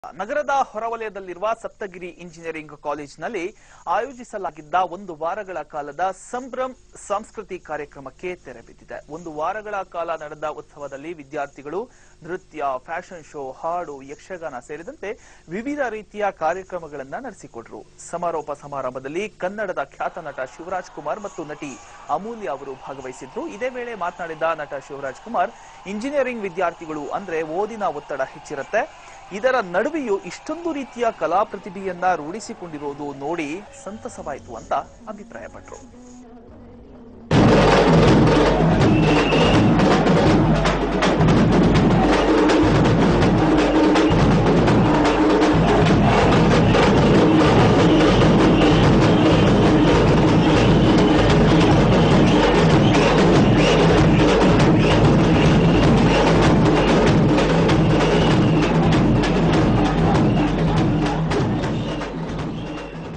ನಗರದ ಹೊರವಲಯದಲ್ಲಿರುವ ಸಪ್ತಗಿರಿ ಇಂಜಿನಿಯರಿಂಗ್ ಕಾಲೇಜಿನಲ್ಲಿ ಆಯೋಜಿಸಲಾಗಿದ್ದ ಒಂದು ವಾರಗಳ ಕಾಲದ ಸಂಭ್ರಮ್ ಸಂಸ್ಕೃತಿ ಕಾರ್ಯಕ್ರಮಕ್ಕೆ ತೆರೆ ಬಿದ್ದಿದೆ ಒಂದು ವಾರಗಳ ಕಾಲ ನಡೆದ ಉತ್ಸವದಲ್ಲಿ ವಿದ್ಯಾರ್ಥಿಗಳು ನೃತ್ಯ ಫ್ಯಾಷನ್ ಶೋ ಹಾಡು ಯಕ್ಷಗಾನ ಸೇರಿದಂತೆ ವಿವಿಧ ರೀತಿಯ ಕಾರ್ಯಕ್ರಮಗಳನ್ನ ನಡೆಸಿಕೊಟ್ರು ಸಮಾರೋಪ ಸಮಾರಂಭದಲ್ಲಿ ಕನ್ನಡದ ಖ್ಯಾತ ನಟ ಶಿವರಾಜ್ ಕುಮಾರ್ ಮತ್ತು ನಟಿ ಅಮೂಲ್ಯ ಅವರು ಭಾಗವಹಿಸಿದ್ರು ಇದೇ ವೇಳೆ ಮಾತನಾಡಿದ ನಟ ಶಿವರಾಜ್ ಕುಮಾರ್ ಇಂಜಿನಿಯರಿಂಗ್ ವಿದ್ಯಾರ್ಥಿಗಳು ಅಂದ್ರೆ ಓದಿನ ಒತ್ತಡ ಹೆಚ್ಚಿರುತ್ತೆ ಇದರ ನಡುವೆಯೂ ಇಷ್ಟೊಂದು ರೀತಿಯ ಕಲಾ ಪ್ರತಿಭೆಯನ್ನ ರೂಢಿಸಿಕೊಂಡಿರೋದು ನೋಡಿ ಸಂತಸವಾಯಿತು ಅಂತ ಅಭಿಪ್ರಾಯಪಟ್ಟರು